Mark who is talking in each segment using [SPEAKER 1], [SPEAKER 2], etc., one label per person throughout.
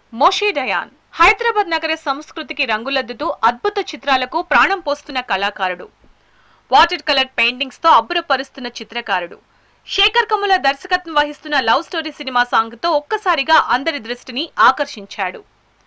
[SPEAKER 1] మోషే Diane Hyderabad నగర సంస్కృతికి రంగులద్దుతూ అద్భుత చిత్రాలకు ప్రాణం పోస్తున్న కళాకారుడు వాటర్ కలర్ పెయింటింగ్స్ తో అబ్బురపరుస్తున్న చిత్రకారుడు శేఖర్ కమ్ముల దర్శకత్వం వహిస్తున్న లవ్ స్టోరీ సినిమా సాంగ్ తో ఒక్కసారిగా అందరి దృష్టిని ఆకర్షించాడు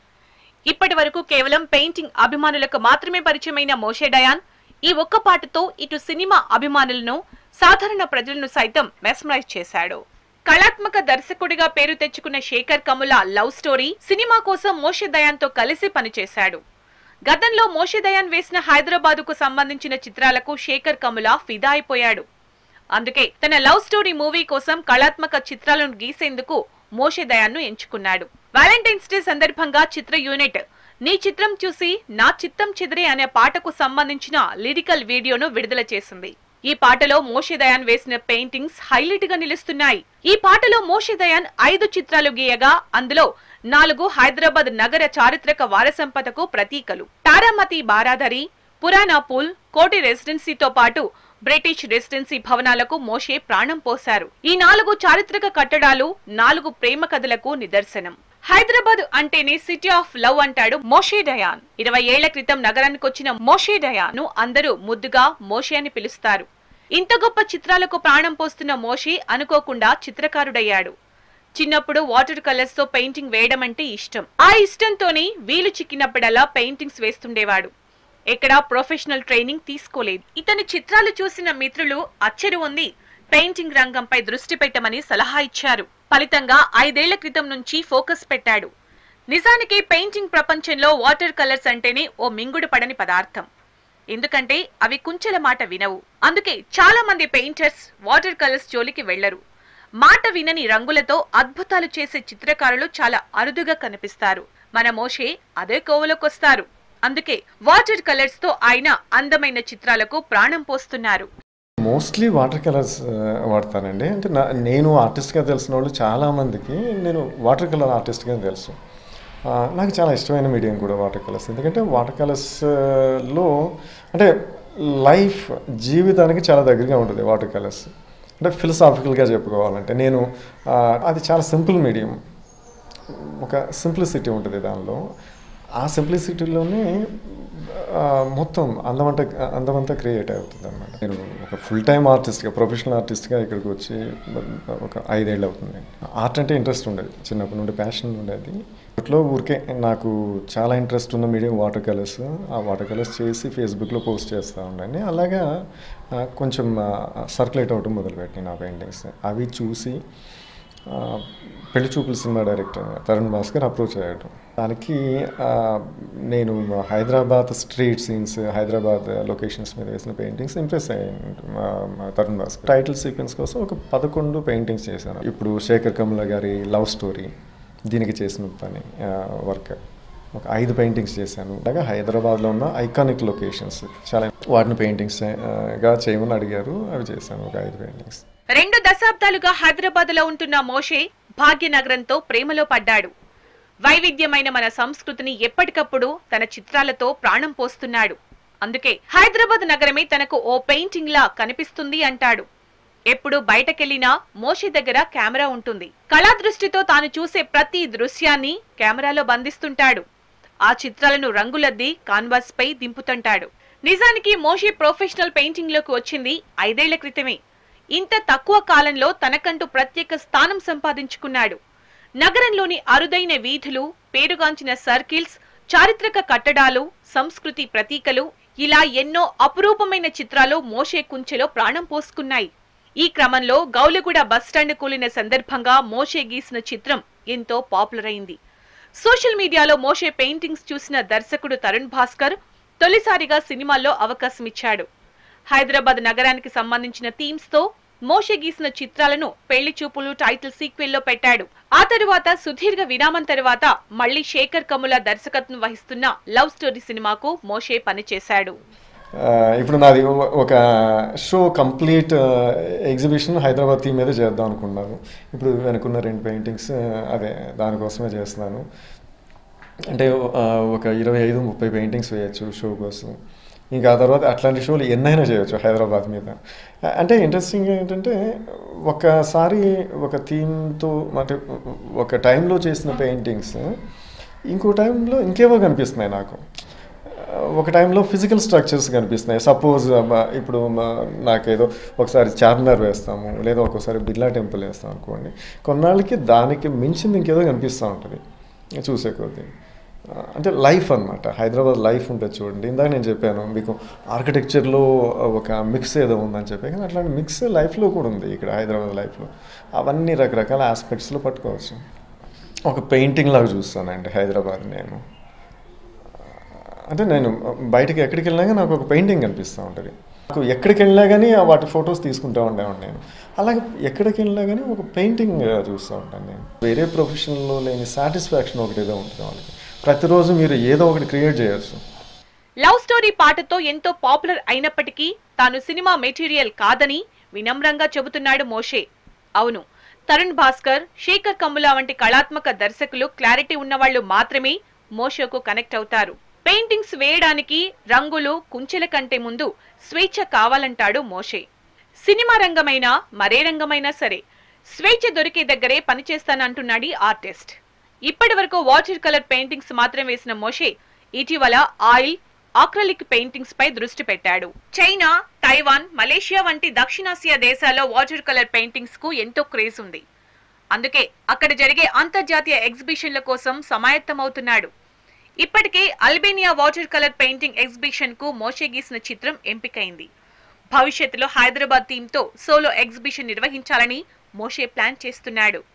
[SPEAKER 1] ఇప్పటి వరకు కేవలం పెయింటింగ్ అభిమానులకు మాత్రమే పరిచయమైన మోషే డయాన్ ఈ ఒక్క పాటతో ఇటు సినిమా అభిమానులను సాధారణ ప్రజలను సైతం మెస్మరైజ్ చేశాడు కళాత్మక దర్శకుడిగా పేరు తెచ్చుకున్న శేఖర్ కముల లవ్ స్టోరీ సినిమా కోసం మోషే దయాన్తో కలిసి పనిచేశాడు గతంలో మోషే దయాన్ వేసిన హైదరాబాదుకు సంబంధించిన చిత్రాలకు శేఖర్ కముల ఫిదా అయిపోయాడు అందుకే తన లవ్ స్టోరీ మూవీ కోసం కళాత్మక చిత్రాలను గీసేందుకు మోషే దయాన్ను ఎంచుకున్నాడు వ్యాలంటైన్స్ డే సందర్భంగా చిత్ర యూనిట్ నీ చిత్రం చూసి నా చిత్తం చెదిరే అనే పాటకు సంబంధించిన లిరికల్ వీడియోను విడుదల చేసింది ఈ పాటలో మోషే దయాన్ వేసిన పెయింటింగ్స్ హైలైట్ గా నిలుస్తున్నాయి ఈ పాటలో మోషే దయాన్ ఐదు చిత్రాలు గీయగా అందులో నాలుగు హైదరాబాద్ నగర చారిత్రక వారసంపదకు ప్రతీకలు తారామతి బారాదరి పురాణా పూల్ కోటి రెసిడెన్సీతో పాటు బ్రిటిష్ రెసిడెన్సీ భవనాలకు మోషే ప్రాణం పోశారు ఈ నాలుగు చారిత్రక కట్టడాలు నాలుగు ప్రేమ కథలకు నిదర్శనం హైదరాబాద్ అంటేనే సిటీ ఆఫ్ లవ్ అంటాడు మోషే డయాన్ ఇరవై ఏళ్ల క్రితం నగరానికి వచ్చిన మోషే డయాన్ ను అందరూ ముద్దుగా మోషే అని పిలుస్తారు ఇంత గొప్ప చిత్రాలకు ప్రాణం పోస్తున్న మోషే అనుకోకుండా చిత్రకారుడయ్యాడు చిన్నప్పుడు వాటర్ కలర్స్ తో పెయింటింగ్ వేయడం అంటే ఇష్టం ఆ ఇష్టంతోనే వీలు చిక్కినప్పుడల్లా పెయింటింగ్స్ వేస్తుండేవాడు ఎక్కడా ప్రొఫెషనల్ ట్రైనింగ్ తీసుకోలేదు ఇతని చిత్రాలు చూసిన మిత్రులు అచ్చరు ఉంది పెయింటింగ్ రంగంపై దృష్టి పెట్టమని సలహా ఇచ్చారు ఫలితంగా ఐదేళ్ల క్రితం నుంచి ఫోకస్ పెట్టాడు నిజానికి పెయింటింగ్ ప్రపంచంలో వాటర్ కలర్స్ అంటేనే ఓ మింగుడు పడని పదార్థం ఎందుకంటే అవి కుంచెల మాట వినవు అందుకే చాలా మంది పెయింటర్స్ వాటర్ కలర్స్ జోలికి వెళ్లరు మాట వినని రంగులతో అద్భుతాలు చేసే చిత్రకారులు చాలా అరుదుగా కనిపిస్తారు మన మోషే అదే కోవలోకొస్తారు అందుకే వాటర్ కలర్స్ తో ఆయన అందమైన చిత్రాలకు ప్రాణం పోస్తున్నారు
[SPEAKER 2] మోస్ట్లీ వాటర్ కలర్స్ వాడతానండి అంటే నా నేను ఆర్టిస్ట్గా తెలిసిన వాళ్ళు చాలామందికి నేను వాటర్ కలర్ ఆర్టిస్ట్గా తెలుసు ఆ, నాకు చాలా ఇష్టమైన మీడియం కూడా వాటర్ కలర్స్ ఎందుకంటే వాటర్ కలర్స్లో అంటే లైఫ్ జీవితానికి చాలా దగ్గరగా ఉంటుంది వాటర్ కలర్స్ అంటే ఫిలసాఫికల్గా చెప్పుకోవాలంటే నేను ఆ, అది చాలా సింపుల్ మీడియం ఒక సింప్లిసిటీ ఉంటుంది దానిలో ఆ సింప్లిసిటీలోనే ఆ, మొత్తం అందమంతా అందమంతా క్రియేట్ అవుతుంది అనమాట నేను ఒక ఫుల్ టైం ఆర్టిస్ట్గా ప్రొఫెషనల్ ఆర్టిస్ట్గా ఇక్కడికి వచ్చి ఒక ఐదేళ్ళు అవుతుంది ఆర్ట్ అంటే ఇంట్రెస్ట్ ఉండేది చిన్నప్పటి నుండి ప్యాషన్ ఉండేది అట్లో ఊరికే నాకు చాలా ఇంట్రెస్ట్ ఉన్న మీడియం వాటర్ కలర్స్ ఆ వాటర్ కలర్స్ చేసి ఫేస్బుక్లో పోస్ట్ చేస్తూ ఉండండి అలాగా ఆ, కొంచెం సర్క్యులేట్ అవటం మొదలుపెట్టినాయి నా పెయింటింగ్స్ అవి చూసి ఆ, పెళ్లి చూపుల సినిమా డైరెక్టర్ తరుణ్ భాస్కర్ అప్రోచ్ అయ్యాడు దానికి ఆ, నేను Hyderabad street scenes Hyderabad locations మీద వేసిన పెయింటింగ్స్ ఇంప్రెస్ అయ్యాను మా- మా తరుణ్ భాస్కర్ టైటిల్ సీక్వెన్స్ కోసం ఒక పదకొండు పెయింటింగ్స్ చేశాను ఇప్పుడు శేఖర్ కమల గారి లవ్ స్టోరీ దీనికి చేసిన పని వర్క్ ఒక ఐదు పెయింటింగ్స్ చేశాను అలాగే హైదరాబాద్లో ఉన్న ఐకానిక్ లొకేషన్స్ చాలా వాటిని పెయింటింగ్స్ గా చేయమని అడిగారు అవి చేశాను ఒక ఐదు పెయింటింగ్స్
[SPEAKER 1] రెండు దశాబ్దాలుగా హైదరాబాద్ లో ఉంటున్న మోషే భాగ్యనగరంతో ప్రేమలో పడ్డాడు వైవిధ్యమైన మన సంస్కృతిని ఎప్పటికప్పుడు తన చిత్రాలతో ప్రాణం పోస్తున్నాడు అందుకే హైదరాబాద్ నగరమే తనకు ఓ పెయింటింగ్ లా కనిపిస్తుంది అంటాడు ఎప్పుడు బయటకెళ్లినా మోషే దగ్గర కెమెరా ఉంటుంది కళా దృష్టితో తాను చూసే ప్రతి దృశ్యాన్ని కెమెరాలో బంధిస్తుంటాడు ఆ చిత్రాలను రంగులద్ది కాన్వాస్ పై దింపుతుంటాడు నిజానికి మోషే ప్రొఫెషనల్ పెయింటింగ్ లోకి వచ్చింది ఐదేళ్ల క్రితమే ఇంత తక్కువ కాలంలో తనకంటూ ప్రత్యేక స్థానం సంపాదించుకున్నాడు నగరంలోని అరుదైన వీధులు పేరుగాంచిన సర్కిల్స్ చారిత్రక కట్టడాలు సంస్కృతి ప్రతీకలు ఇలా ఎన్నో అపురూపమైన చిత్రాలు మోషే కుంచెలో ప్రాణం పోసుకున్నాయి ఈ క్రమంలో గౌలగూడ బస్టాండ్ కూలిన సందర్భంగా మోషే గీసిన చిత్రం ఎంతో పాపులర్ అయింది సోషల్ మీడియాలో మోషే పెయింటింగ్స్ చూసిన దర్శకుడు తరుణ్ భాస్కర్ తొలిసారిగా సినిమాల్లో అవకాశం ఇచ్చాడు హైదరాబాద్ నగరానికి సంబంధించిన థీమ్స్ తో మోషే గీసిన చిత్రాలను పెళ్లి చూపులు టైటిల్ సీక్వెల్ లో పెట్టాడు ఆ తరువాత సుదీర్ఘ విరామం తరువాత మళ్లీ శేఖర్ కముల దర్శకత్వం వహిస్తున్న లవ్ స్టోరీ సినిమాకు మోషే పనిచేశాడు
[SPEAKER 2] ఆ, ఇప్పుడు నాది ఒ- ఒక show complete exhibition Hyderabad theme మీద చేద్దాం అనుకున్నాను ఇప్పుడు వెనుకున్న రెండు పెయింటింగ్స్ అదే దానికోసమే చేస్తున్నాను అంటే ఆ, ఒక ఇరవై ఐదు ముప్పై పెయింటింగ్స్ వేయచ్చు షో కోసం ఇంకా ఆ తర్వాత అట్లాంటి షోలు ఎన్నైనా చేయొచ్చు హైదరాబాద్ మీద అంటే ఇంట్రెస్టింగ్ ఏంటంటే ఒకసారి ఒక థీమ్తో అంటే ఒక టైంలో చేసిన పెయింటింగ్స్ ఇంకో టైంలో ఇంకేవో కనిపిస్తున్నాయి నాకు ఆ, ఒక టైంలో ఫిజికల్ స్ట్రక్చర్స్ కనిపిస్తున్నాయి సపోజ్ ఇప్పుడు మా- నాకేదో ఒకసారి చార్మినార్ వేస్తాము లేదా ఒక్కోసారి బిర్లా టెంపుల్ వేస్తాం అనుకోండి కొన్నాళ్ళకి దానికి మించింది ఇంకేదో కనిపిస్తూ ఉంటుంది చూసే కొద్దీ ఆ, అంటే లైఫ్ అన్నమాట హైదరాబాద్ లైఫ్ ఉంటుంది చూడండి ఇందాక నేను చెప్పాను మీకు ఆర్కిటెక్చర్లో ఒక మిక్స్ ఏదో ఉందని చెప్పి కానీ అట్లాంటి మిక్స్ లైఫ్లో కూడా ఉంది ఇక్కడ హైదరాబాద్ లైఫ్లో అవన్నీ రకరకాల ఆస్పెక్ట్స్లో పట్టుకోవచ్చు ఒక పెయింటింగ్ లాగా చూస్తానండి హైదరాబాద్ నేను అంటే నేను బయటకి ఎక్కడికి వెళ్ళినా కానీ నాకు ఒక పెయింటింగ్ కనిపిస్తూ ఉంటుంది నాకు ఎక్కడికి వెళ్ళినా కానీ ఆ వాటి ఫొటోస్ తీసుకుంటూ ఉండేవాడిని నేను అలాగే ఎక్కడికి వెళ్ళినా కానీ ఒక పెయింటింగ్ చూస్తూ ఉంటాను నేను వేరే ప్రొఫెషన్లో లేని సాటిస్ఫాక్షన్ ఒకటి ఏదో ఉంటుంది వాళ్ళకి ప్రతిరోజు మీరు ఏదో ఒకటి క్రియేట్ చేయొచ్చు
[SPEAKER 1] లవ్ స్టోరీ పాటతో ఎంతో పాపులర్ అయినప్పటికీ తాను సినిమా మెటీరియల్ కాదని వినమ్రంగా చెబుతున్నాడు మోషే అవును తరుణ్ భాస్కర్ శేఖర్ కమ్ముల వంటి కళాత్మక దర్శకులు క్లారిటీ ఉన్నవాళ్లు మాత్రమే మోషోకు కనెక్ట్ అవుతారు పెయింటింగ్స్ వేయడానికి రంగులు కుంచెల కంటే ముందు స్వేచ్ఛ కావాలంటాడు మోషే సినిమా రంగమైనా మరే రంగమైనా సరే స్వేచ్ఛ దొరికే దగ్గరే పనిచేస్తానంటున్నాడు ఈ ఆర్టిస్ట్ ఇప్పటి వరకు వాటర్ కలర్ పెయింటింగ్స్ మాత్రం వేసిన మోషే ఇటీవల ఆయిల్ ఆక్రలిక్ పెయింటింగ్స్ పై దృష్టి పెట్టాడు చైనా తైవాన్ మలేషియా వంటి దక్షిణాసియా దేశాల్లో వాటర్ కలర్ పెయింటింగ్స్ కు ఎంతో క్రేజ్ ఉంది అందుకే అక్కడ జరిగే అంతర్జాతీయ ఎగ్జిబిషన్ల కోసం సమాయత్తమవుతున్నాడు ఇప్పటికే Albania water colour painting exhibition కు మోషే గీసిన చిత్రం ఎంపికైంది భవిష్యత్తులో హైదరాబాద్ థీమ్ తో సోలో ఎగ్జిబిషన్ నిర్వహించాలని మోషే ప్లాన్ చేస్తున్నాడు